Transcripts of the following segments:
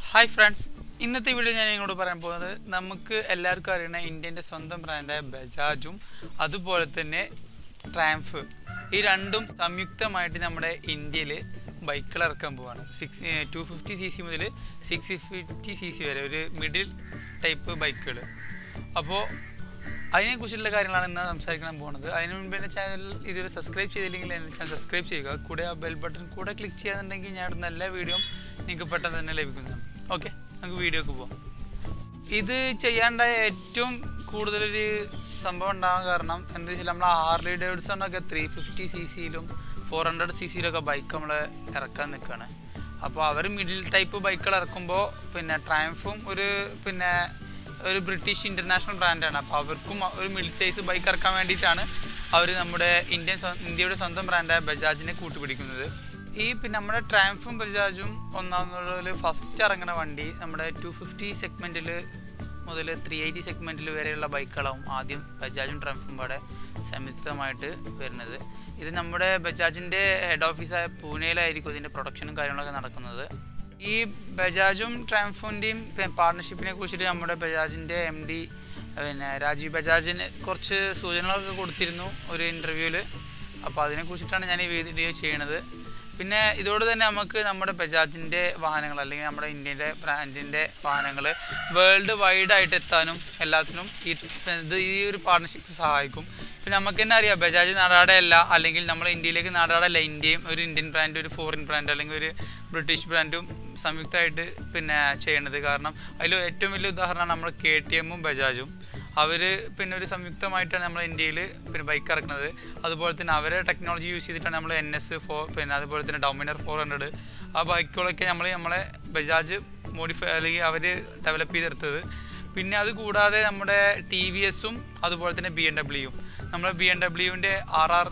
hi friends ഇന്നത്തെ video ഞാൻ നിങ്ങളോട് പറയാൻ പോകുന്നത് നമുക്ക് എല്ലാവർക്കും അറിയുന്ന ഇന്ത്യൻ്റെ സ്വന്തം ബ്രാൻഡായ ബജാജും അതുപോലെ തന്നെ ട്രാംഫ് ഈ രണ്ടും സംയുക്തമായിട്ട് നമ്മുടെ ഇന്ത്യയിൽ ബൈക്കുകൾ ഇറക്കാൻ പോവാണ് six two fifty C C മുതൽ സിക്സ് ഫിഫ്റ്റി സി സി വരെ ഒരു മിഡിൽ ടൈപ്പ് ബൈക്കുകൾ അപ്പോൾ അതിനെക്കുറിച്ചുള്ള കാര്യങ്ങളാണ് ഇന്ന് സംസാരിക്കാൻ പോകുന്നത് അതിന് മുൻപ് എൻ്റെ ചാനൽ ഇതുവരെ സബ്സ്ക്രൈബ് ചെയ്തില്ലെങ്കിൽ എൻ്റെ ചാനൽ സബ്സ്ക്രൈബ് ചെയ്യുക കൂടെ ആ ബെൽ ബട്ടൺ കൂടെ ക്ലിക്ക് ചെയ്യാന്നുണ്ടെങ്കിൽ ഞാൻ ഇടുന്ന എല്ലാ വീഡിയോയും നിങ്ങൾക്ക് പെട്ടെന്ന് തന്നെ ലഭിക്കുന്നതാണ് ഓക്കെ നമുക്ക് വീഡിയോക്ക് പോവാം ഇത് ചെയ്യാണ്ടായ ഏറ്റവും കൂടുതലൊരു സംഭവം ഉണ്ടാകാൻ കാരണം എന്താ വെച്ചാൽ നമ്മൾ ഹാർലി ഡേവിഡ്സണൊക്കെ ത്രീ ഫിഫ്റ്റി സി സിയിലും ഫോർ ഹൺഡ്രഡ് സി സിയിലൊക്കെ ബൈക്ക് നമ്മൾ ഇറക്കാൻ നിൽക്കുകയാണ് അപ്പോൾ അവർ മിഡിൽ ടൈപ്പ് ബൈക്കുകൾ ഇറക്കുമ്പോൾ പിന്നെ ട്രയംഫും ഒരു പിന്നെ ഒരു ബ്രിട്ടീഷ് ഇൻ്റർനാഷണൽ ബ്രാൻഡാണ് അപ്പോൾ അവർക്കും ഒരു മിഡിൽ സൈസ് ബൈക്ക് ഇറക്കാൻ വേണ്ടിയിട്ടാണ് അവർ നമ്മുടെ ഇന്ത്യൻ സ്വ- ഇന്ത്യയുടെ സ്വന്തം ബ്രാൻഡായ ബജാജിനെ കൂട്ടുപിടിക്കുന്നത് ഈ പിന്നെ നമ്മുടെ ട്രാംഫും ബജാജും ഒന്നാമതുള്ള ഫസ്റ്റ് ഇറങ്ങുന്ന വണ്ടി നമ്മുടെ ടു ഫിഫ്റ്റി സെഗ്മെൻറ്റിൽ മുതൽ ത്രീ എയ്റ്റി സെഗ്മെൻറ്റിൽ വരെയുള്ള ബൈക്കുകളാവും ആദ്യം ബജാജും ട്രംഫും പാടെ സംയുക്തമായിട്ട് വരുന്നത് ഇത് നമ്മുടെ ബജാജിൻ്റെ ഹെഡ് ഓഫീസായ പൂനെയിലായിരിക്കും ഇതിൻ്റെ പ്രൊഡക്ഷനും കാര്യങ്ങളൊക്കെ നടക്കുന്നത് ഈ ബജാജും ട്രാംഫിൻ്റെയും പാർട്ണർഷിപ്പിനെ കുറിച്ചിട്ട് നമ്മുടെ ബജാജിൻ്റെ എം ഡി പിന്നെ രാജീവ് ബജാജിന് കുറച്ച് സൂചനകളൊക്കെ കൊടുത്തിരുന്നു ഒരു ഇൻ്റർവ്യൂവിൽ അപ്പോൾ അതിനെക്കുറിച്ചിട്ടാണ് ഞാൻ ഈ വീഡിയോ ചെയ്യണത് പിന്നെ ഇതോട് തന്നെ നമുക്ക് നമ്മുടെ ബജാജിൻ്റെ വാഹനങ്ങൾ അല്ലെങ്കിൽ നമ്മുടെ ഇന്ത്യൻ്റെ ബ്രാൻഡിൻ്റെ വാഹനങ്ങൾ വേൾഡ് വൈഡ് ആയിട്ട് എത്താനും എല്ലാത്തിനും ഈ ഇത് ഈ ഒരു പാർട്ണർഷിപ്പ് സഹായിക്കും പിന്നെ നമുക്ക് തന്നെ അറിയാം ബജാജ് നാടാടല്ല അല്ലെങ്കിൽ നമ്മുടെ ഇന്ത്യയിലേക്ക് നാടാടല്ല ഇന്ത്യയും ഒരു ഇന്ത്യൻ ബ്രാൻഡ് ഒരു ഫോറിൻ ബ്രാൻഡ് അല്ലെങ്കിൽ ഒരു ബ്രിട്ടീഷ് ബ്രാൻഡും സംയുക്തമായിട്ട് പിന്നെ ചെയ്യണത് കാരണം അതിൽ ഏറ്റവും വലിയ ഉദാഹരണമാണ് നമ്മുടെ കെ ടി എമ്മും ബജാജും അവർ പിന്നെ ഒരു സംയുക്തമായിട്ടാണ് നമ്മൾ ഇന്ത്യയിൽ പിന്നെ ബൈക്ക് ഇറക്കുന്നത് അതുപോലെ തന്നെ അവരെ ടെക്നോളജി യൂസ് ചെയ്തിട്ടാണ് നമ്മൾ എൻ എസ് ഫോർ പിന്നെ അതുപോലെ തന്നെ ഡൊമിനർ ഫോർ ഹൺഡ്രഡ് ആ ബൈക്കുകളൊക്കെ നമ്മൾ നമ്മളെ ബജാജ് മോഡിഫൈ അല്ലെങ്കിൽ അവർ ഡെവലപ്പ് ചെയ്തെടുത്തത് പിന്നെ അത് കൂടാതെ നമ്മുടെ ടി വി എസും അതുപോലെ തന്നെ ബി എം ഡബ്ല്യുവും നമ്മൾ ബി എം ഡബ്ല്യുവിൻ്റെ ആർ ആർ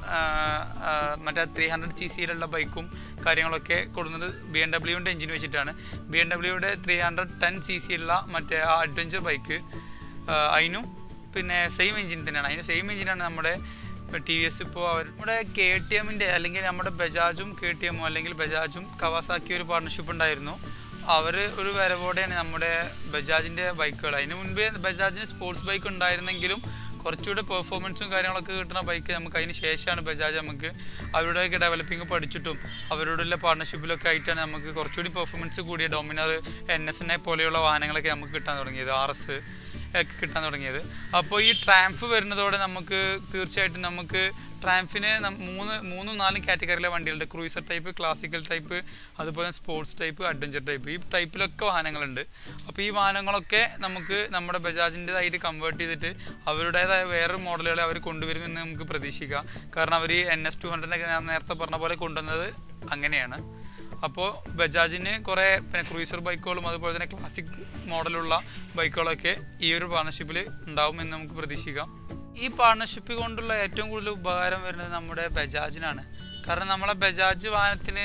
മറ്റേ ത്രീ ഹൺഡ്രഡ് സി സിയിലുള്ള ബൈക്കും കാര്യങ്ങളൊക്കെ കൊടുക്കുന്നത് ബി എം ഡബ്ല്യുവിൻ്റെ എഞ്ചിൻ വെച്ചിട്ടാണ് ബി എം ഡബ്ല്യുയുടെ ത്രീ ഹൺഡ്രഡ് ടെൻ സി സിയുള്ള മറ്റേ ആ അഡ്വഞ്ചർ ബൈക്ക് അതിനും പിന്നെ സെയിം എഞ്ചിൻ തന്നെയാണ് അതിന് സെയിം എഞ്ചിനാണ് നമ്മുടെ ടി വി എസ് ഇപ്പോൾ അവർ നമ്മുടെ കെ ടി എമ്മിൻ്റെ അല്ലെങ്കിൽ നമ്മുടെ ബജാജും കെ ടി എമ്മും അല്ലെങ്കിൽ ബജാജും കവാസാക്കി ഒരു പാർട്ണർഷിപ്പ് ഉണ്ടായിരുന്നു അവർ ഒരു വരവോടെയാണ് നമ്മുടെ ബജാജിൻ്റെ ബൈക്കുകൾ അതിന് മുൻപേ ബജാജിന് സ്പോർട്സ് ബൈക്ക് ഉണ്ടായിരുന്നെങ്കിലും കുറച്ചുകൂടെ പെർഫോമൻസും കാര്യങ്ങളൊക്കെ കിട്ടുന്ന ബൈക്ക് നമുക്ക് അതിന് ശേഷമാണ് ബജാജ് നമുക്ക് അവരുടെയൊക്കെ ഡെവലപ്പിംഗ് പഠിച്ചിട്ടും അവരോടുള്ള പാർട്ണർഷിപ്പിലൊക്കെ ആയിട്ടാണ് നമുക്ക് കുറച്ചുകൂടി പെർഫോമൻസ് കൂടിയ ഡൊമിനർ എൻ എസിനെ പോലെയുള്ള വാഹനങ്ങളൊക്കെ നമുക്ക് കിട്ടാൻ തുടങ്ങിയത് ആർ എസ് ഒക്കെ കിട്ടാൻ തുടങ്ങിയത് അപ്പോൾ ഈ ട്രാംഫ് വരുന്നതോടെ നമുക്ക് തീർച്ചയായിട്ടും നമുക്ക് ട്രാംഫിന് നം- മൂന്ന് മൂന്നും നാലും കാറ്റഗറിയിലെ വണ്ടികളുണ്ട് ക്രൂയിസർ ടൈപ്പ് ക്ലാസിക്കൽ ടൈപ്പ് അതുപോലെ സ്പോർട്സ് ടൈപ്പ് അഡ്വഞ്ചർ ടൈപ്പ് ഈ ടൈപ്പിലൊക്കെ വാഹനങ്ങളുണ്ട് അപ്പോൾ ഈ വാഹനങ്ങളൊക്കെ നമുക്ക് നമ്മുടെ ബജാജിൻ്റെതായിട്ട് കൺവേർട്ട് ചെയ്തിട്ട് അവരുടേതായ വേറൊരു മോഡലുകളെ അവർ കൊണ്ടുവരുമെന്ന് നമുക്ക് പ്രതീക്ഷിക്കാം കാരണം അവർ എൻ എസ് ടു ഹൺഡ്രഡിനൊക്കെ ഞാൻ നേരത്തെ പറഞ്ഞ പോലെ കൊണ്ടുവന്നത് അങ്ങനെയാണ് അപ്പോൾ ബജാജിന് കുറേ പിന്നെ ക്രൂയിസർ ബൈക്കുകളും അതുപോലെ തന്നെ ക്ലാസിക് മോഡലുള്ള ബൈക്കുകളൊക്കെ ഈ ഒരു പാർട്ണർഷിപ്പിൽ ഉണ്ടാവുമെന്ന് നമുക്ക് പ്രതീക്ഷിക്കാം ഈ പാർട്ണർഷിപ്പ് കൊണ്ടുള്ള ഏറ്റവും കൂടുതൽ ഉപകാരം വരുന്നത് നമ്മുടെ ബജാജിനാണ് കാരണം നമ്മളെ ബജാജ് വാഹനത്തിന്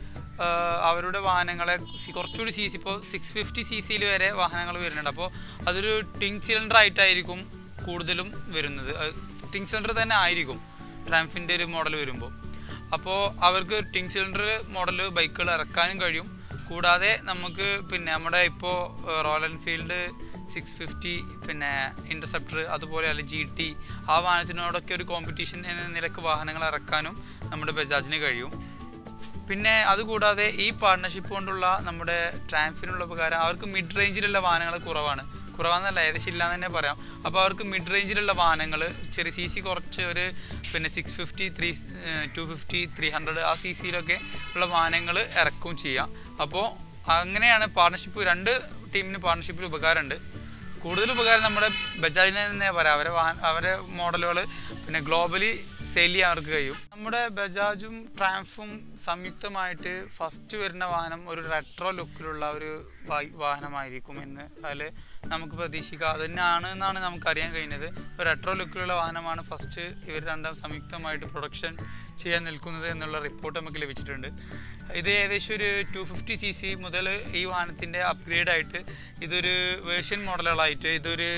ആഹ്, അവരുടെ വാഹനങ്ങളെ സി- കുറച്ചുകൂടി സി സി ഇപ്പോൾ സിക്സ് ഫിഫ്റ്റി സി സിയിൽ വരെ വാഹനങ്ങൾ വരുന്നുണ്ട് അപ്പോൾ അതൊരു ടിങ് സിലിണ്ടർ ആയിട്ടായിരിക്കും കൂടുതലും വരുന്നത് ടിങ് സിലിണ്ടർ തന്നെ ആയിരിക്കും ട്രാംഫിൻ്റെ ഒരു മോഡൽ വരുമ്പോൾ അപ്പോൾ അവർക്ക് ടിങ് സിലിണ്ടർ മോഡൽ ബൈക്കുകൾ ഇറക്കാനും കഴിയും കൂടാതെ നമുക്ക് പിന്നെ നമ്മുടെ ഇപ്പോൾ റോയൽ എൻഫീൽഡ് സിക്സ് ഫിഫ്റ്റി പിന്നെ ഇൻ്റർസെപ്റ്റർ അതുപോലെ അല്ല ജി ടി ആ വാഹനത്തിനോടൊക്കെ ഒരു കോമ്പറ്റീഷൻ എന്ന നിലക്ക് വാഹനങ്ങൾ ഇറക്കാനും നമ്മുടെ ബജാജിന് കഴിയും പിന്നെ അതുകൂടാതെ ഈ പാർട്ണർഷിപ്പ് കൊണ്ടുള്ള നമ്മുടെ ട്രാംഫിനുള്ള ഉപകാരം അവർക്ക് മിഡ് റേഞ്ചിലുള്ള വാഹനങ്ങൾ കുറവാണ് കുറവാന്നല്ല ഏകദേശം ഇല്ലാന്ന് തന്നെ പറയാം അപ്പോൾ അവർക്ക് മിഡ് റേഞ്ചിലുള്ള വാഹനങ്ങൾ ചെറിയ സി സി കുറച്ച് ഒരു പിന്നെ six fifty three two fifty three hundred ആ സി സിയിലൊക്കെ ഉള്ള വാഹനങ്ങൾ ഇറക്കുകയും ചെയ്യാം അപ്പോൾ അങ്ങനെയാണ് പാർട്ണർഷിപ്പ് രണ്ട് ടീമിന് പാർട്ണർഷിപ്പിൽ ഉപകാരമുണ്ട് കൂടുതൽ ഉപകാരം നമ്മുടെ ബജാജിനെ തന്നെ പറയാം അവരെ വാഹന അവരെ മോഡലുകൾ പിന്നെ ഗ്ലോബലി സെയിൽ ചെയ്യാൻ അവർക്ക് കഴിയും നമ്മുടെ ബജാജും ട്രാംഫും സംയുക്തമായിട്ട് ഫസ്റ്റ് വരുന്ന വാഹനം ഒരു റെട്രോ ലുക്കിലുള്ള ഒരു വാ- വാഹനമായിരിക്കും എന്ന് അതിൽ നമുക്ക് പ്രതീക്ഷിക്കാം അത് തന്നെയാണ് എന്നാണ് നമുക്കറിയാൻ കഴിയുന്നത് ഒരു റെട്രോ ലുക്കിലുള്ള വാഹനമാണ് ഫസ്റ്റ് ഇവർ രണ്ടാം സംയുക്തമായിട്ട് പ്രൊഡക്ഷൻ ചെയ്യാൻ നിൽക്കുന്നത് എന്നുള്ള റിപ്പോർട്ട് നമുക്ക് ലഭിച്ചിട്ടുണ്ട് ഇത് ഏകദേശം ഒരു ടു ഫിഫ്റ്റി സി സി മുതൽ ഈ വാഹനത്തിൻ്റെ അപ്ഗ്രേഡ് ആയിട്ട് ഇതൊരു വേർഷൻ മോഡലുകളായിട്ട് ഇതൊരു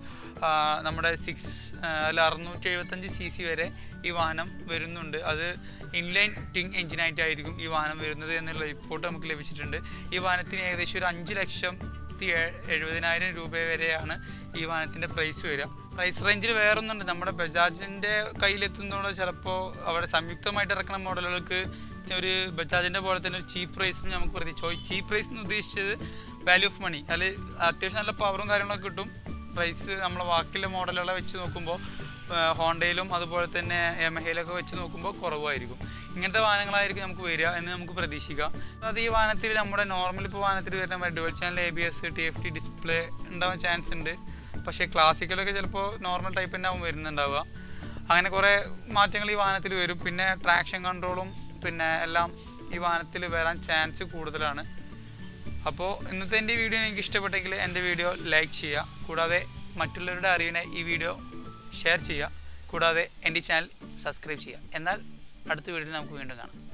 ആ, നമ്മുടെ സിക്സ് അല്ല അറുന്നൂറ്റി എഴുപത്തഞ്ച് സി സി വരെ ഈ വാഹനം വരുന്നുണ്ട് അത് ഇൻലൈൻ ടിങ് എഞ്ചിനായിട്ടായിരിക്കും ഈ വാഹനം വരുന്നത് എന്നുള്ള റിപ്പോർട്ട് നമുക്ക് ലഭിച്ചിട്ടുണ്ട് ഈ വാഹനത്തിന് ഏകദേശം ഒരു അഞ്ച് ലക്ഷത്തി എ- എഴുപതിനായിരം രൂപ വരെയാണ് ഈ വാഹനത്തിൻ്റെ പ്രൈസ് വരിക പ്രൈസ് റേഞ്ചിൽ വേറൊന്നുണ്ട് നമ്മുടെ ബജാജിൻ്റെ കയ്യിലെത്തുന്നതോടെ ചിലപ്പോൾ അവിടെ സംയുക്തമായിട്ട് ഇറക്കുന്ന മോഡലുകൾക്ക് ഒരു ബജാജിൻ്റെ പോലെ തന്നെ ഒരു ചീപ്പ് പ്രൈസും നമുക്ക് പ്രതീക്ഷിച്ചു ചീപ്പ് പ്രൈസ് എന്ന് ഉദ്ദേശിച്ചത് വാല്യൂ ഓഫ് മണി അതിൽ അത്യാവശ്യം നല്ല പവറും കാര്യങ്ങളൊക്കെ കിട്ടും പ്രൈസ് നമ്മളെ ബാക്കിയുള്ള മോഡലുകളെ വെച്ച് നോക്കുമ്പോൾ ഹോണ്ടയിലും അതുപോലെ തന്നെ യമഹയിലൊക്കെ വെച്ച് നോക്കുമ്പോൾ കുറവായിരിക്കും ഇങ്ങനത്തെ വാഹനങ്ങളായിരിക്കും നമുക്ക് വരിക എന്ന് നമുക്ക് പ്രതീക്ഷിക്കാം അത് ഈ വാഹനത്തിൽ നമ്മുടെ നോർമൽ ഇപ്പോൾ വാഹനത്തിൽ വരുന്ന dual channel A B S T F T display ഉണ്ടാവാൻ ചാൻസ് ഉണ്ട് പക്ഷേ ക്ലാസിക്കലൊക്കെ ചിലപ്പോൾ നോർമൽ ടൈപ്പ് തന്നെ ആവും വരുന്നുണ്ടാവുക അങ്ങനെ കുറേ മാറ്റങ്ങൾ ഈ വാഹനത്തിൽ വരും പിന്നെ ട്രാക്ഷൻ കൺട്രോളും പിന്നെ എല്ലാം ഈ വാഹനത്തിൽ വരാൻ ചാൻസ് കൂടുതലാണ് അപ്പോൾ ഇന്നത്തെ എൻ്റെ വീഡിയോ എനിക്ക് ഇഷ്ടപ്പെട്ടെങ്കിൽ എൻ്റെ വീഡിയോ ലൈക്ക് ചെയ്യുക കൂടാതെ മറ്റുള്ളവരുടെ അറിവിനെ ഈ വീഡിയോ ഷെയർ ചെയ്യുക കൂടാതെ എൻ്റെ ചാനൽ സബ്സ്ക്രൈബ് ചെയ്യുക എന്നാൽ അടുത്ത വീഡിയോയിൽ നമുക്ക് വീണ്ടും കാണാം